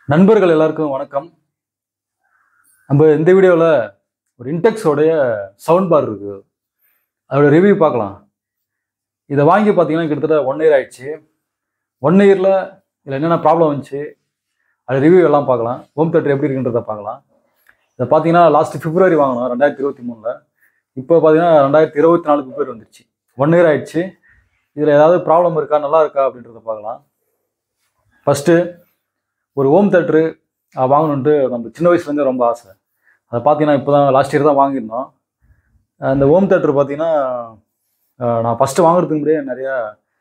நண்பர்கள் எல்லாருக்கும் வணக்கம் நம்ம இந்த வீடியோவில் ஒரு இன்டெக்ஸோடைய சவுண்ட் பார் இருக்கு அதோட ரிவ்யூ பார்க்கலாம் இதை வாங்கி பார்த்தீங்கன்னா கிட்டத்தட்ட ஒன் இயர் ஆயிடுச்சு ஒன் இயரில் இதில் என்னென்ன ப்ராப்ளம் வந்துச்சு அது ரிவ்யூ எல்லாம் பார்க்கலாம் ஹோம் தேட்டர் எப்படி இருக்குன்றதை பார்க்கலாம் இதை பார்த்தீங்கன்னா லாஸ்ட் பிப்ரவரி வாங்கினோம் ரெண்டாயிரத்தி இருபத்தி மூணில் இப்போ பார்த்தீங்கன்னா ரெண்டாயிரத்தி இருபத்தி நாலு பிப்ரவரி வந்துருச்சு ஒன் இயர் ஆயிடுச்சு இதில் ஏதாவது ப்ராப்ளம் இருக்கா நல்லா இருக்கா அப்படின்றத பார்க்கலாம் ஃபஸ்ட்டு ஒரு ஹோம் தேட்ரு வாங்கணுன்ட்டு நம்ம சின்ன வயசுலேருந்தே ரொம்ப ஆசை அதை பார்த்தீங்கன்னா இப்போ தான் லாஸ்ட் இயர் தான் வாங்கியிருந்தோம் அந்த ஹோம் தேட்டர் பார்த்தீங்கன்னா அஹ், நான் ஃபஸ்ட்டு வாங்குறதுக்கு முன்னாடியே நிறையா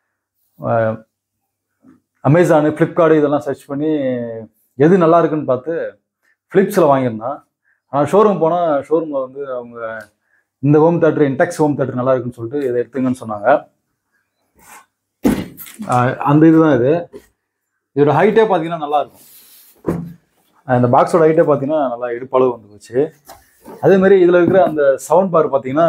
அமேசானு ஃப்ளிப்கார்டு இதெல்லாம் சர்ச் பண்ணி எது நல்லா இருக்குன்னு பார்த்து ஃப்ளிப்ஸில் வாங்கியிருந்தேன் ஆனால் ஷோரூம் போனால் ஷோரூமில் வந்து அவங்க இந்த home theatre Intex home theatre நல்லா இருக்குன்னு சொல்லிட்டு இதை எடுத்துங்கன்னு சொன்னாங்க அஹ், அந்த இதுதான் இது இதோட ஹைட்டே பார்த்தீங்கன்னா நல்லா இருக்கும் அஹ் இந்த பாக்ஸோட ஹைட்டே பார்த்தீங்கன்னா நல்லா இடுப்பளவு வந்து போச்சு அதே மாதிரி இதில் இருக்கிற அந்த சவுண்ட் பார் பார்த்தீங்கன்னா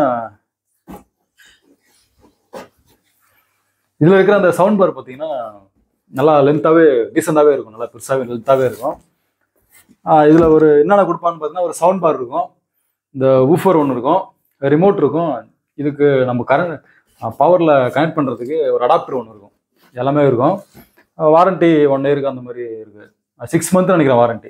இதில் இருக்கிற அந்த சவுண்ட் பார் பார்த்தீங்கன்னா நல்லா லென்த்தாகவே டீசெண்டாகவே இருக்கும் நல்லா பெருசாகவே லென்த்தாகவே இருக்கும் இதில் ஒரு என்னென்ன கொடுப்பான்னு பார்த்தீங்கன்னா ஒரு சவுண்ட் பார் இருக்கும் இந்த ஊஃபர் ஒன்று இருக்கும் ரிமோட் இருக்கும் இதுக்கு நம்ம கரண்ட் பவரில் கனெக்ட் பண்ணுறதுக்கு ஒரு அடாப்டர் ஒன்று இருக்கும் எல்லாமே இருக்கும் வாரண்டி ஒன் இயருக்கு அந்த மாதிரி இருக்குது சிக்ஸ் மந்த் நினைக்கிறேன் வாரண்டி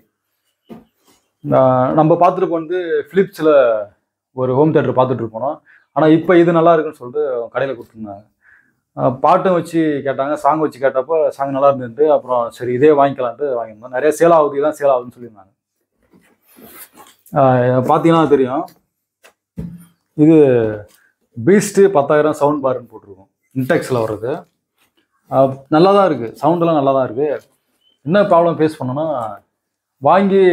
நம்ம பார்த்துட்டு வந்து ஃபிலிப்ஸில் ஒரு ஹோம் தேட்டர் பார்த்துட்டு இருப்போம் ஆனால் இப்போ இது நல்லா இருக்குன்னு சொல்லிட்டு கடையில் கொடுத்துருந்தாங்க அஹ் பாட்டும் வச்சு கேட்டாங்க சாங் வச்சு கேட்டப்போ சாங் நல்லா இருந்துட்டு அப்புறம் சரி இதே வாங்கிக்கலான்ட்டு வாங்கியிருந்தோம் நிறைய சேல் ஆகுது இதான் சேல் ஆகுதுன்னு சொல்லியிருந்தாங்க அஹ் பார்த்தீங்கன்னா தெரியும் இது பீஸ்ட்டு பத்தாயிரம் சவுண்ட் பார்னு போட்டிருக்கோம் இன்டெக்ஸில் வர்றது அஹ் நல்லா தான் இருக்குது சவுண்டெல்லாம் நல்லா தான் இருக்குது என்ன ப்ராப்ளம் ஃபேஸ் பண்ணோன்னா வாங்கி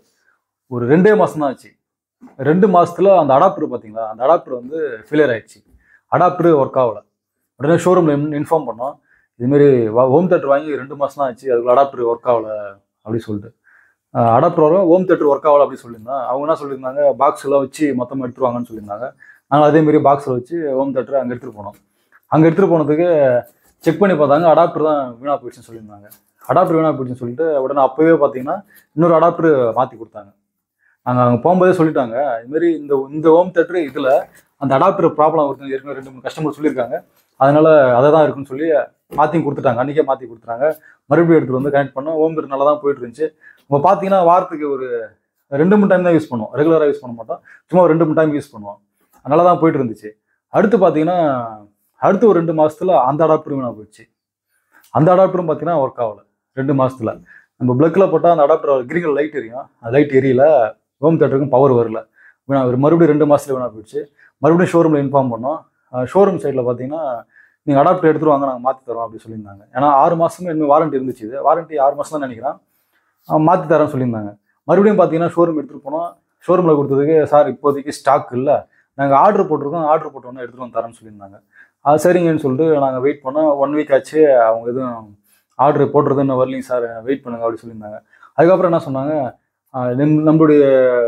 ஒரு ரெண்டே மாதம் தான் ஆச்சு ரெண்டு மாசத்துல அந்த அடாப்டர் பார்த்தீங்களா அந்த அடாப்டர் வந்து ஃபெயிலியர் ஆயிடுச்சு அடாப்டர் ஒர்க் ஆகல உடனே ஷோரூமில் இன்ஃபார்ம் பண்ணோம் இதுமாரி ஹோம் தேட்டர் வாங்கி ரெண்டு மாதம் தான் ஆச்சு அதுக்குள்ள அடாப்டர் ஒர்க் ஆகல அப்படின்னு சொல்லிட்டு அடாப்டர் வரும் ஹோம் தேட்டர் ஒர்க் ஆகல அப்படின்னு சொல்லியிருந்தேன் அவங்க என்ன சொல்லியிருந்தாங்க பாக்ஸ் எல்லாம் வச்சு மொத்தமாக எடுத்துருவாங்கன்னு சொல்லியிருந்தாங்க நாங்கள் அதேமாரி பாக்ஸில் வச்சு ஹோம் தேட்டர் அங்கே எடுத்துகிட்டு போனோம் அங்கே எடுத்துகிட்டு போனதுக்கு செக் பண்ணி பார்த்தாங்க அடாப்டர் தான் வீணாக போயிடுச்சுன்னு சொல்லியிருந்தாங்க அடாப்டர் வீணாக போயிடுச்சுன்னு சொல்லிட்டு உடனே அப்போவே பார்த்தீங்கன்னா இன்னொரு அடாப்டர் மாற்றி கொடுத்தாங்க நாங்கள் அங்கே போகும்போதே சொல்லிட்டாங்க இதுமாரி இந்த இந்த ஹோம் தேட்டர் இதில் அந்த அடாப்டர் ப்ராப்ளம் வருது ஏற்கனவே ரெண்டு மூணு கஸ்டமர் சொல்லியிருக்காங்க அதனால அதை தான் இருக்குன்னு சொல்லி மாற்றியும் கொடுத்துட்டாங்க அன்றைக்கே மாற்றி கொடுத்துட்டாங்க மறுபடியும் எடுத்துகிட்டு வந்து கனெக்ட் பண்ணோம் ஹோம் தேட்டர் நல்லா தான் போயிட்டு இருந்துச்சு நம்ம பார்த்தீங்கன்னா வாரத்துக்கு ஒரு ரெண்டு மூணு டைம் தான் யூஸ் பண்ணுவோம் ரெகுலராக யூஸ் பண்ண மாட்டோம் சும்மா ஒரு ரெண்டு மூணு டைம் யூஸ் பண்ணுவோம் நல்லா தான் போயிட்டு இருந்துச்சு அடுத்து பார்த்தீங்கன்னா அடுத்து ஒரு ரெண்டு மாசத்துல அந்த அடாப்டரும் வீணாக போயிடுச்சு அந்த அடாப்டரும் பார்த்தீங்கன்னா ஒர்க் ஆகல ரெண்டு மாசத்துல நம்ம பிளக்கில் போட்டால் அந்த அடாப்டர் கிரீன் லைட் எரியும் அந்த லைட் எரியல ஹோம் தேட்டருக்கும் பவர் வரல வீணா ஒரு மறுபடியும் ரெண்டு மாசத்துல வீணா போயிடுச்சு மறுபடியும் ஷோரூமில் இன்ஃபார்ம் பண்ணோம் ஷோரூம் சைடில் பார்த்தீங்கன்னா நீங்கள் அடாப்டர் எடுத்துட்டு வாங்க நாங்கள் மாற்றி தரோம் அப்படி சொல்லியிருந்தாங்க ஏன்னா ஆறு மாதமே இன்னும் வாரண்டி இருந்துச்சு இது வாரண்டி ஆறு மாதம் தான் நினைக்கிறேன் மாற்றி தரேன்னு சொல்லியிருந்தாங்க மறுபடியும் பார்த்தீங்கன்னா ஷோரூம் எடுத்துகிட்டு போனோம் ஷோரூமில் கொடுத்ததுக்கு சார் இப்போதைக்கு ஸ்டாக் இல்லை நாங்கள் ஆர்டர் போட்டிருக்கோம் ஆர்டர் போட்டோன்னே எடுத்துகிட்டு வந்து தரேன்னு சொல்லியிருந்தாங்க அது சரிங்கன்னு சொல்லிட்டு நாங்கள் வெயிட் பண்ணோம் ஒன் வீக் ஆச்சு அவங்க எதுவும் ஆர்டர் போடுறது இன்னும் வரலைங்க சார் வெயிட் பண்ணுங்க அப்படி சொல்லியிருந்தாங்க அதுக்கப்புறம் என்ன சொன்னாங்க ஆஹ் நம்ம- நம்மளுடைய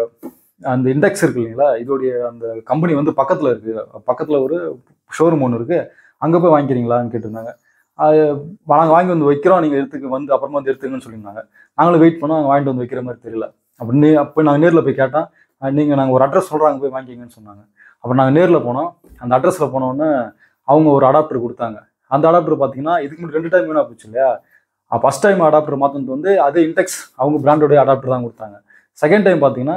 அந்த இண்டெக்ஸ் இருக்கு இல்லைங்களா இதோடைய அந்த கம்பெனி வந்து பக்கத்தில் இருக்குது பக்கத்தில் ஒரு ஷோரூம் ஒன்று இருக்குது அங்கே போய் வாங்கிக்கிறீங்களான்னு கேட்டிருந்தாங்க அது நாங்கள் வாங்கி வந்து வைக்கிறோம் நீங்கள் எடுத்துக்க வந்து அப்புறமா வந்து எடுத்துங்கன்னு சொல்லியிருந்தாங்க நாங்களும் வெயிட் பண்ணோம் அவங்க வாங்கிட்டு வந்து வைக்கிற மாதிரி தெரியல அப்படி நீ அப்போ நாங்கள் நேரில் போய் கேட்டோம் நீங்கள் நாங்கள் ஒரு அட்ரஸ் சொல்கிறாங்க போய் வாங்கிக்கங்கன்னு சொன்னாங்க அப்புறம் நாங்கள் நேரில் போனோம் அந்த அட்ரஸில் போனோடனே அவங்க ஒரு அடாப்டர் கொடுத்தாங்க அந்த அடாப்டர் பார்த்தீங்கன்னா இதுக்கு முன்னாடி ரெண்டு டைம் வீணாக போச்சு இல்லையா ஃபஸ்ட் டைம் அடாப்டர் மாற்றினது வந்து அதே இன்டெக்ஸ் அவங்க பிராண்டோடைய அடாப்டர் தான் கொடுத்தாங்க செகண்ட் டைம் பார்த்தீங்கன்னா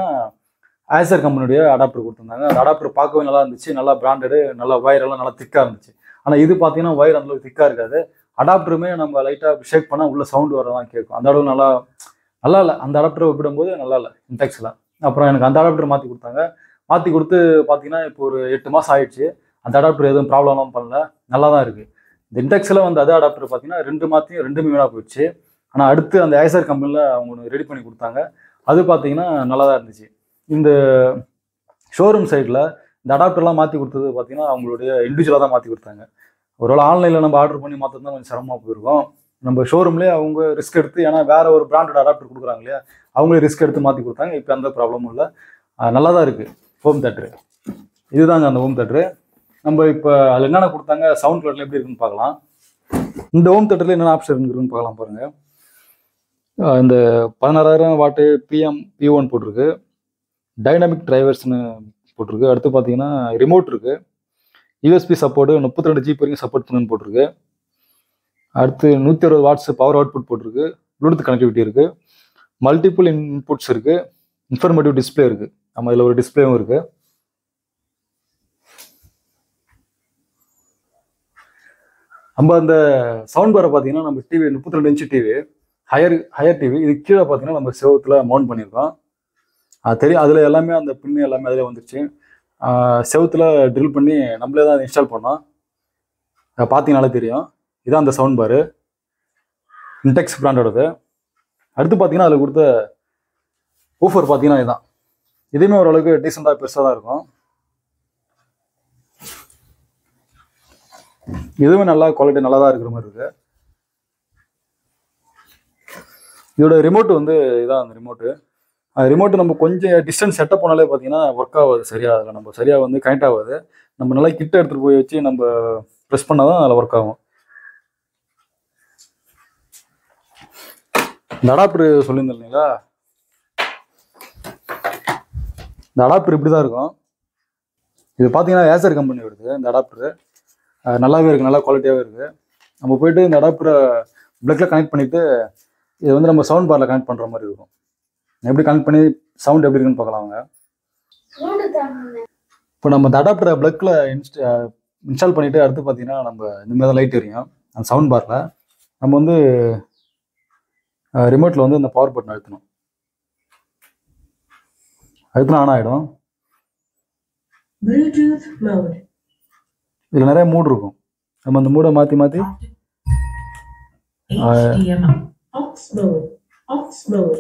ஆசர் கம்பெனியுடைய அடாப்டர் கொடுத்துருந்தாங்க அந்த அடாப்டர் பார்க்கவே நல்லா இருந்துச்சு நல்லா பிராண்டடு நல்லா ஒயர் எல்லாம் நல்லா திக்காக இருந்துச்சு ஆனால் இது பார்த்தீங்கன்னா ஒயர் அந்த அளவுக்கு திக்காக இருக்காது அடாப்டருமே நம்ம லைட்டாக ஷேக் பண்ணால் உள்ள சவுண்ட் வர தான் கேட்கும் அந்த அளவு நல்லா நல்லா இல்லை அந்த அடாப்டரை ஒப்பிடும்போது நல்லா இல்லை இன்டெக்ஸில் அப்புறம் எனக்கு அந்த அடாப்டர் மாற்றி கொடுத்தாங்க மாற்றி கொடுத்து பார்த்தீங்கன்னா இப்போ ஒரு எட்டு மாதம் ஆயிடுச்சு அந்த அடாப்டர் எதுவும் ப்ராப்ளம்லாம் பண்ணல நல்லா தான் இருக்குது இந்த இன்டெக்ஸில் வந்து அதே அடாப்டர் பார்த்தீங்கன்னா ரெண்டு மாற்றியும் ரெண்டுமே வீணாக போயிடுச்சு ஆனால் அடுத்து அந்த ஐசர் கம்பெனியில் அவங்க ஒன்று ரெடி பண்ணி கொடுத்தாங்க அது பார்த்தீங்கன்னா நல்லா தான் இருந்துச்சு இந்த ஷோரூம் சைடில் இந்த அடாப்டர்லாம் மாற்றி கொடுத்தது பார்த்தீங்கன்னா அவங்களுடைய இண்டிவிஜுவலாக தான் மாற்றி கொடுத்தாங்க ஒருவேளை ஆன்லைனில் நம்ம ஆர்டர் பண்ணி மாற்றிருந்தா கொஞ்சம் சிரமமாக போயிருக்கும் நம்ம ஷோரூம்லேயே அவங்க ரிஸ்க் எடுத்து ஏன்னா வேற ஒரு பிராண்டட் அடாப்டர் கொடுக்குறாங்க இல்லையா அவங்களே ரிஸ்க் எடுத்து மாற்றி கொடுத்தாங்க இப்போ எந்த ப்ராப்ளமும் இல்லை அஹ் நல்லா தான் இருக்குது ஹோம் தேட்டரு இதுதாங்க அந்த ஹோம் தேட்டரு நம்ம இப்போ அதில் என்னென்ன கொடுத்தாங்க சவுண்ட் கிளாட்ல எப்படி இருக்குன்னு பார்க்கலாம் இந்த ஹோம் தேட்டரில் என்னென்ன ஆப்ஷன் இருக்குன்னு பார்க்கலாம் பாருங்க அஹ் இந்த பதினாறாயிரம் வாட்டு பிஎம் பி ஒன் போட்டிருக்கு டைனமிக் டிரைவர்ஸ்னு போட்டிருக்கு அடுத்து பார்த்தீங்கன்னா ரிமோட் இருக்கு யூஎஸ்பி சப்போர்ட்டு முப்பத்தி ரெண்டு ஜிபி வரைக்கும் சப்போர்ட் பண்ணுன்னு போட்டிருக்கு அடுத்து நூற்றி அறுபது வாட்ஸ் பவர் அவுட்புட் போட்டிருக்கு ப்ளூடூத் கனெக்டிவிட்டி இருக்கு மல்டிபிள் இன்புட்ஸ் இருக்கு இன்ஃபர்மேட்டிவ் டிஸ்ப்ளே இருக்கு நம்ம இதில் ஒரு டிஸ்பிளேவும் இருக்கு நம்ம அந்த சவுண்ட் பாரை பார்த்தீங்கன்னா நம்ம டிவி முப்பத்தி ரெண்டு inch TV Haier Haier TV இது கீழே பார்த்தீங்கன்னா நம்ம செவத்தில் மவுண்ட் பண்ணியிருக்கோம் அது தெரியும் அதில் எல்லாமே அந்த பின்னு எல்லாமே அதில் வந்துருச்சு செவத்தில் ட்ரில் பண்ணி நம்மளே தான் இன்ஸ்டால் பண்ணோம் அதை பார்த்தீங்கனாலே தெரியும் இதான் அந்த சவுண்ட் பாரு இன்டெக்ஸ் பிராண்டோடது அடுத்து பார்த்தீங்கன்னா அதில் கொடுத்த ஊஃபர் பார்த்தீங்கன்னா இதுதான் இதுவுமே ஓரளவுக்கு டீசெண்டாக பெருசாக தான் இருக்கும் இதுவுமே நல்லா குவாலிட்டி நல்லா தான் இருக்கிற மாதிரி இருக்கு இதோட ரிமோட் வந்து இதான் அந்த ரிமோட்டு ரிமோட் நம்ம கொஞ்சம் டிஸ்டன்ஸ் செட்டப் பண்ணாலே பார்த்தீங்கன்னா ஒர்க் ஆகாது சரியா அதில் நம்ம சரியாக வந்து கனெக்ட் ஆகாது நம்ம நல்லா கிட்ட எடுத்துகிட்டு போய் வச்சு நம்ம ப்ரெஸ் பண்ணால் தான் அதில் ஒர்க் ஆகும் இந்த அடாப்டர் சொல்லியிருந்தேன் இல்லைங்களா இந்த அடாப்டர் இப்படி தான் இருக்கும் இது பார்த்தீங்கன்னா ஏசர் கம்பெனி வருது இந்த அடாப்டர் நல்லாவே இருக்குது நல்லா குவாலிட்டியாகவே இருக்குது நம்ம போயிட்டு இந்த அடாப்டரை ப்ளக்கில் கனெக்ட் பண்ணிவிட்டு இது வந்து நம்ம சவுண்ட் பாரில் கனெக்ட் பண்ணுற மாதிரி இருக்கும் எப்படி கனெக்ட் பண்ணி சவுண்ட் எப்படி இருக்குன்னு பார்க்கலாம் அவங்க இப்போ நம்ம இந்த அடாப்டரை ப்ளக்கில் இன்ஸ்ட இன்ஸ்டால் பண்ணிவிட்டு அடுத்து பார்த்தீங்கன்னா நம்ம இந்த மாதிரி தான் லைட் எரியும் அந்த சவுண்ட் பாரில் நம்ம வந்து ரிமோட்டில் வந்து இந்த பவர் பட்டன் அழுத்தணும் அழுத்தினா ஆன் ஆகிடும் Bluetooth mode. இதில் நிறைய மூட் இருக்கும் நம்ம அந்த மூடை மாற்றி மாற்றி HDMI. Aux mode. Aux mode.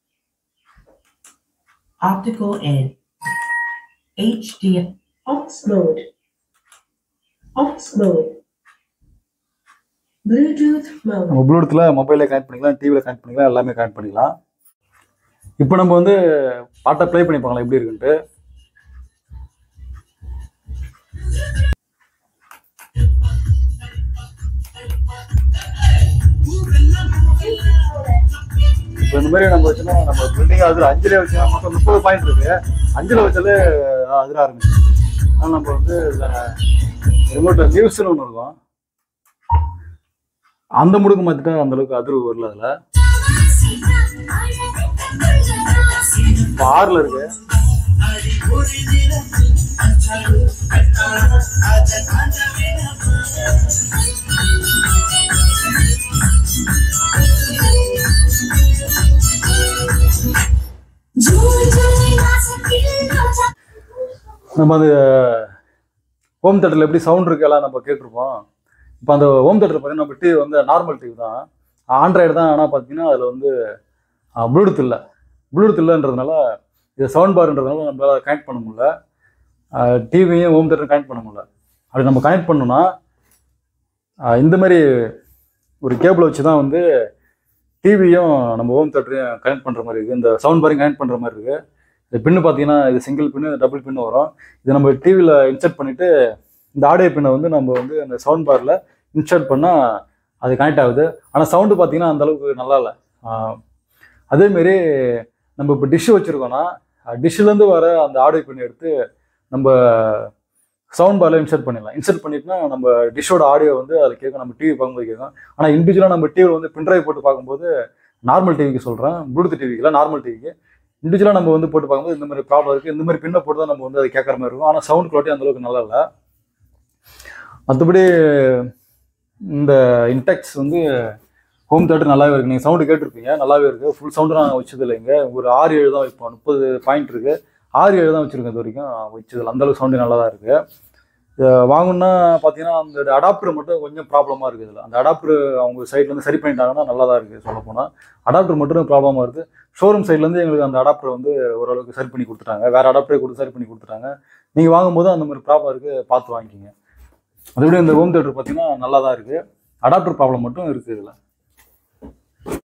Optical in. HDMI. Aux mode. Aux mode. Bluetooth mode. நம்ம ப்ளூடூத்தில் மொபைலில் கனெக்ட் பண்ணிக்கலாம் டிவியில் கனெக்ட் பண்ணிக்கலாம் எல்லாமே கனெக்ட் பண்ணிக்கலாம் இப்போ நம்ம வந்து பாட்டை ப்ளே பண்ணி பார்க்கலாம் எப்படி இருக்குன்ட்டு இப்போ இந்த மாதிரி நம்ம வச்சோம்னா நம்ம பில்டிங் அதில் அஞ்சுல வச்சா மொத்தம் முப்பது பாயிண்ட் இருக்கு அஞ்சுல வச்சாலே அதிர ஆரம்பிச்சு ஆனால் நம்ம வந்து ரிமோட்டில் நியூஸ்னு ஒன்று இருக்கும் அந்த முடுக்கு மாற்றிட்டா அந்த அளவுக்கு அதிர்வு வரல அதில் இப்போ ஆறில் இருக்கு நம்ம அது ஹோம் தேட்டரில் எப்படி சவுண்ட் இருக்கு எல்லாம் நம்ம கேட்டிருப்போம் இப்போ அந்த ஹோம் தேட்டர் பார்த்தீங்கன்னா நம்ம டிவி வந்து நார்மல் டிவி தான் ஆண்ட்ராய்டு தான் ஆனால் பார்த்தீங்கன்னா அதில் வந்து ப்ளூடூத் இல்லை ப்ளூடூத் இல்லைன்றதுனால இது சவுண்ட் பார்ன்றதுனால நம்மளால் கனெக்ட் பண்ண முடியல டிவியும் ஹோம் தேட்டரும் கனெக்ட் பண்ண முடியல அப்படி நம்ம கனெக்ட் பண்ணோம்னா ஆஹ் இந்த மாதிரி ஒரு கேபிளை வச்சு தான் வந்து டிவியும் நம்ம ஹோம் தேட்டரையும் கனெக்ட் பண்ணுற மாதிரி இருக்குது இந்த சவுண்ட் பாரையும் கனெக்ட் பண்ணுற மாதிரி இருக்குது இந்த பின்னு பார்த்தீங்கன்னா இது சிங்கிள் பின்னு டபுள் பின்னு வரும் இது நம்ம டிவியில் இன்சர்ட் பண்ணிவிட்டு இந்த ஆடியோ பின்னை வந்து நம்ம வந்து அந்த சவுண்ட் பாரில் இன்சர்ட் பண்ணால் அது கனெக்ட் ஆகுது ஆனால் சவுண்டு பார்த்தீங்கன்னா அந்த அளவுக்கு நல்லா இல்லை அதேமாரி நம்ம இப்போ டிஷ்ஷு வச்சுருக்கோன்னா டிஷ்ஷுலேருந்து வர அந்த ஆடியோ பின் எடுத்து நம்ம சவுண்ட் பாரில் இன்சர்ட் பண்ணிடலாம் இன்சர்ட் பண்ணிட்டுனா நம்ம டிஷ்ஷோட ஆடியோ வந்து அதில் கேட்கும் நம்ம டிவி பார்க்கும்போது கேட்கும் ஆனால் இண்டிவிஜுவலாக நம்ம டிவியில் வந்து பின்ட்ரைவ் போட்டு பார்க்கும்போது நார்மல் டிவிக்கு சொல்கிறேன் ப்ளூடூத் டிவிக்கு இல்லை நார்மல் டிவிக்கு இண்டிவிஜுவலாக நம்ம வந்து போட்டு பார்க்கும்போது இந்த மாதிரி ப்ராப்ளம் இருக்குது இந்த மாதிரி பின்னை போட்டு தான் நம்ம வந்து அது கேட்குற மாதிரி இருக்கும் ஆனால் சவுண்ட் குவாலிட்டி அந்த அளவுக்கு நல்லா இல்லை மற்றபடி இந்த இன்டெக்ஸ் வந்து ஹோம் தேட்டர் நல்லாவே இருக்குது நீங்கள் சவுண்டு கேட்டிருப்பீங்க நல்லாவே இருக்குது ஃபுல் சவுண்டு நான் வச்சது இல்லைங்க ஒரு ஆறு ஏழு தான் வைப்போம் முப்பது பாயிண்ட் இருக்குது ஆறு ஏழு தான் வச்சுருக்கேன் இது வரைக்கும் வச்சதில்ல அந்தளவுக்கு சவுண்டு நல்லா தான் இருக்குது இதை வாங்கணும்னா பார்த்தீங்கன்னா அந்த அடாப்டர் மட்டும் கொஞ்சம் ப்ராப்ளமாக இருக்குது இதில் அந்த அடாப்டர் அவங்க சைட்லேருந்து சரி பண்ணிட்டாங்கன்னா நல்லா தான் இருக்குது சொல்ல போனால் அடாப்டர் மட்டும் ப்ராப்ளமாக இருக்குது ஷோரூம் சைட்லேருந்து எங்களுக்கு அந்த அடாப்டர் வந்து ஓரளவுக்கு சரி பண்ணி கொடுத்துட்டாங்க வேறு அடாப்டரே கொடுத்து சரி பண்ணி கொடுத்துட்டாங்க நீங்கள் வாங்கும்போது அந்த மாதிரி ப்ராப்ளம் இருக்குது பார்த்து வாங்கிக்கிங்க அதோட இந்த ஹோம் தேட்டர் பார்த்தீங்கன்னா நல்லா தான் இருக்குது அடாப்டர் ப்ராப்ளம் மட்டும் இருக்குது இதில்